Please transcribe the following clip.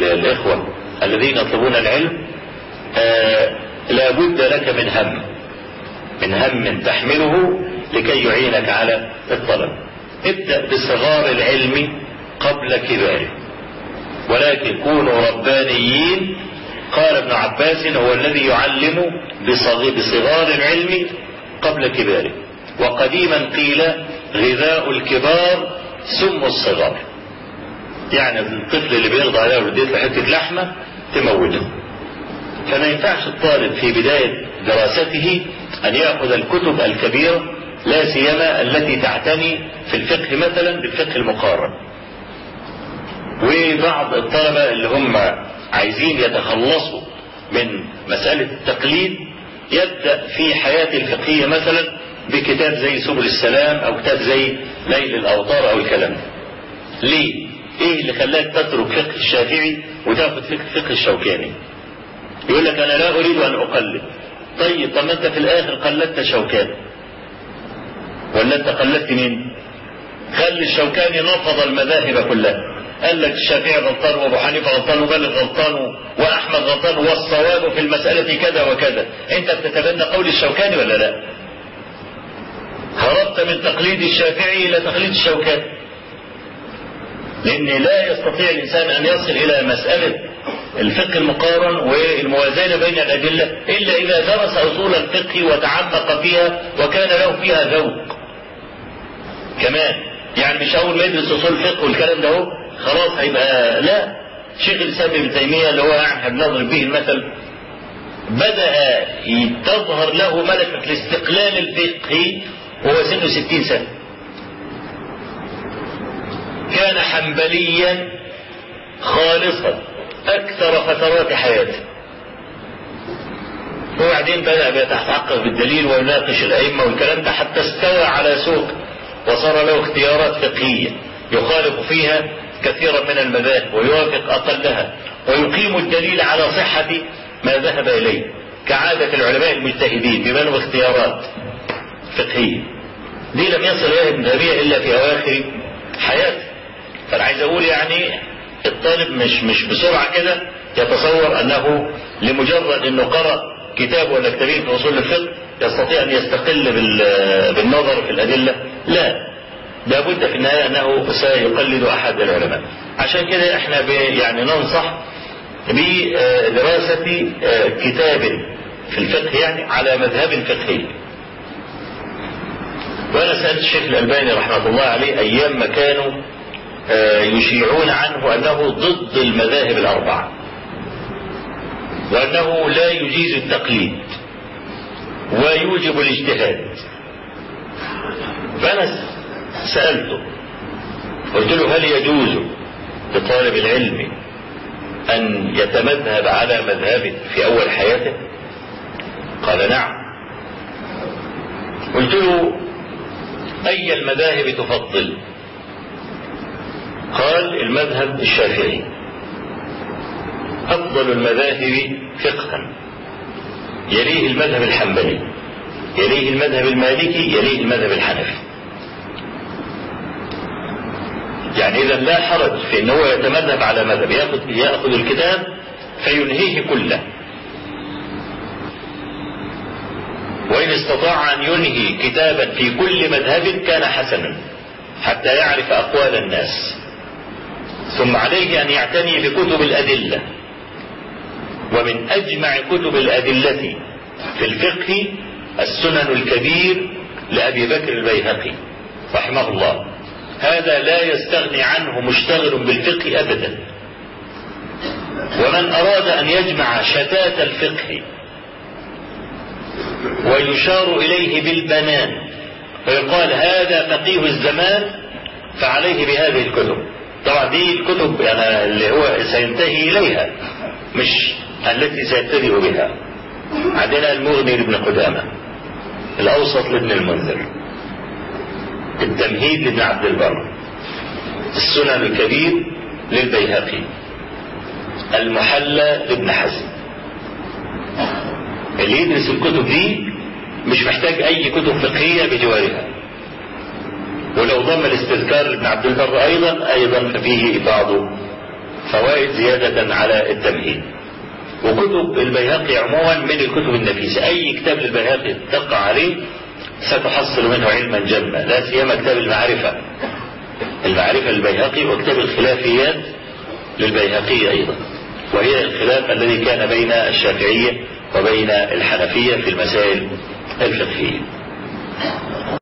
الإخوة الذين يطلبون العلم آه لا بد لك من هم من هم تحمله لكي يعينك على الطلب ابدأ بصغار العلم قبل كباره ولكن كونوا ربانيين قال ابن عباس هو الذي يعلم بصغار العلم قبل كباره وقديما قيل غذاء الكبار سم الصغار يعني الطفل اللي بيرضى عليه وديت له حته لحمه تموته فما ينفعش الطالب في بدايه دراسته ان ياخذ الكتب الكبيره لا سيما التي تعتني في الفقه مثلا بالفقه المقارن وبعض الطلبه اللي هم عايزين يتخلصوا من مساله التقليد يبدا في حياته الفقهيه مثلا بكتاب زي سبل السلام او كتاب زي ليل الاوطار او الكلام ده ليه ايه اللي خلاك تترك فقه الشافعي وتاخد فقه فقه الشوكاني يقول لك انا لا اريد ان اقلد طيب طب ما انت في الاخر قلدت شوكاني ولا انت قلدت مين خلي الشوكاني نفض المذاهب كلها قال لك الشافعي غلطان وابو حنيفه غلطان ومالك غلطان واحمد غلطان والصواب في المساله كذا وكذا انت بتتبنى قول الشوكاني ولا لا هربت من تقليد الشافعي الى تقليد الشوكاني لان لا يستطيع الانسان ان يصل الى مساله الفقه المقارن والموازنه بين الادله الا اذا درس اصول الفقه وتعمق فيها وكان له فيها ذوق كمان يعني مش اول ما يدرس اصول الفقه والكلام ده هو خلاص هيبقى لا شيخ الاسلام ابن تيميه اللي هو احنا بنضرب به المثل بدا تظهر له ملكه الاستقلال الفقهي وهو سنه ستين سنه كان حنبليا خالصا اكثر فترات حياته وبعدين بدا بيتحقق بالدليل ويناقش الائمه والكلام ده حتى استوى على سوق وصار له اختيارات فقهيه يخالف فيها كثيرا من المذاهب ويوافق اقلها ويقيم الدليل على صحه ما ذهب اليه كعاده العلماء المجتهدين بما له اختيارات فقهيه دي لم يصل اليها ابن تيميه الا في اواخر حياته فانا عايز اقول يعني الطالب مش مش بسرعه كده يتصور انه لمجرد انه قرأ كتاب ولا كتابين في اصول الفقه يستطيع ان يستقل بالنظر في الادله لا لابد في النهايه انه سيقلد احد العلماء عشان كده احنا يعني ننصح بدراسه كتاب في الفقه يعني على مذهب فقهي وانا سالت الشيخ الالباني رحمه الله عليه ايام ما كانوا يشيعون عنه انه ضد المذاهب الاربعه وانه لا يجيز التقليد ويوجب الاجتهاد فانا سالته قلت له هل يجوز لطالب العلم ان يتمذهب على مذهبه في اول حياته قال نعم قلت له اي المذاهب تفضل قال المذهب الشافعي أفضل المذاهب فقها يليه المذهب الحنبلي يليه المذهب المالكي يليه المذهب الحنفي يعني إذا لا حرج في أن هو يتمذهب على مذهب يأخذ, يأخذ الكتاب فينهيه كله وإن استطاع أن ينهي كتابا في كل مذهب كان حسنا حتى يعرف أقوال الناس ثم عليه أن يعتني بكتب الأدلة ومن أجمع كتب الأدلة في الفقه السنن الكبير لأبي بكر البيهقي رحمه الله هذا لا يستغني عنه مشتغل بالفقه أبدا ومن أراد أن يجمع شتات الفقه ويشار إليه بالبنان فيقال هذا فقيه الزمان فعليه بهذه الكتب طبعا دي الكتب يعني اللي هو سينتهي إليها مش التي سيبتدئ بها عندنا المغني لابن قدامة الأوسط لابن المنذر التمهيد لابن عبد البر السنن الكبير للبيهقي المحلى لابن حزم اللي يدرس الكتب دي مش محتاج اي كتب فقهية بجوارها ولو ضم الاستذكار لابن عبد البر ايضا ايضا فيه بعض فوائد زيادة على التمهيد وكتب البيهقي عموما من الكتب النفيسة أي كتاب للبيهقي تقع عليه ستحصل منه علما جما لا سيما كتاب المعرفة المعرفة للبيهقي وكتاب الخلافيات للبيهقي أيضا وهي الخلاف الذي كان بين الشافعية وبين الحنفية في المسائل الفقهية